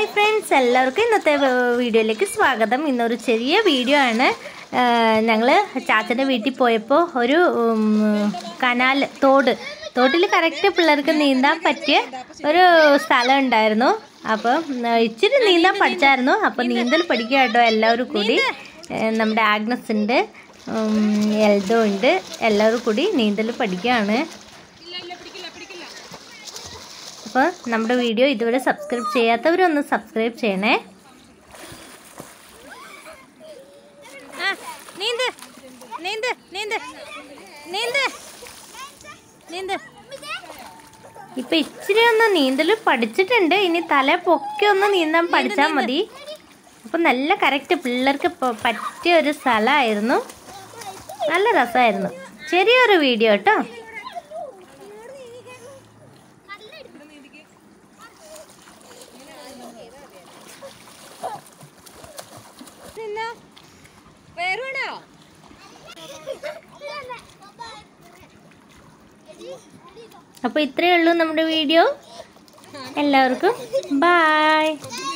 hi friends എല്ലാവർക്കും ഇന്നത്തെ വ- വീഡിയോയിലേക്ക് സ്വാഗതം ഇന്നൊരു ചെറിയ വീഡിയോ ആണ് ഞങ്ങൾ ചാച്ചൻ്റെ വീട്ടിൽ പോയപ്പോൾ ഒരു ഉം, കനാൽ തോട് തോട്ടിൽ കറക്റ്റ് പിള്ളേർക്ക് നീന്താൻ പറ്റിയ ഒരു സ്ഥലം ഉണ്ടായിരുന്നു അപ്പം ഉം, ഇച്ചിരി നീന്താൻ പഠിച്ചായിരുന്നു അപ്പം നീന്തൽ പഠിക്കുക കേട്ടോ എല്ലാവരും കൂടി ഏ, നമ്മുടെ ആഗ്നസ് ഉണ്ട് ഉം, എൽദോ ഉണ്ട് എല്ലാവരും കൂടി നീന്തൽ പഠിക്കുകയാണ് അപ്പോൾ നമ്മുടെ വീഡിയോ ഇതുവരെ സബ്സ്ക്രൈബ് ചെയ്യാത്തവരൊന്ന് സബ്സ്ക്രൈബ് ചെയ്യണേ നീന്ത് നീന്ത് നീന്ത് നീന്ത് നീന്ത് ഇപ്പൊ ഇച്ചിരി ഒന്ന് നീന്തൽ പഠിച്ചിട്ടുണ്ട് ഇനി തല പൊക്കി ഒന്ന് നീന്താൻ പഠിച്ചാൽ മതി അപ്പൊ നല്ല കറക്റ്റ് പിള്ളേർക്ക് പ- പറ്റിയ ഒരു സ്ഥലമായിരുന്നു നല്ല രസമായിരുന്നു ചെറിയൊരു വീഡിയോ കേട്ടോ വേറുവാണോ അപ്പോൾ ഇത്രയേ ഉള്ളൂ നമ്മുടെ വീഡിയോ എല്ലാവർക്കും ബായ്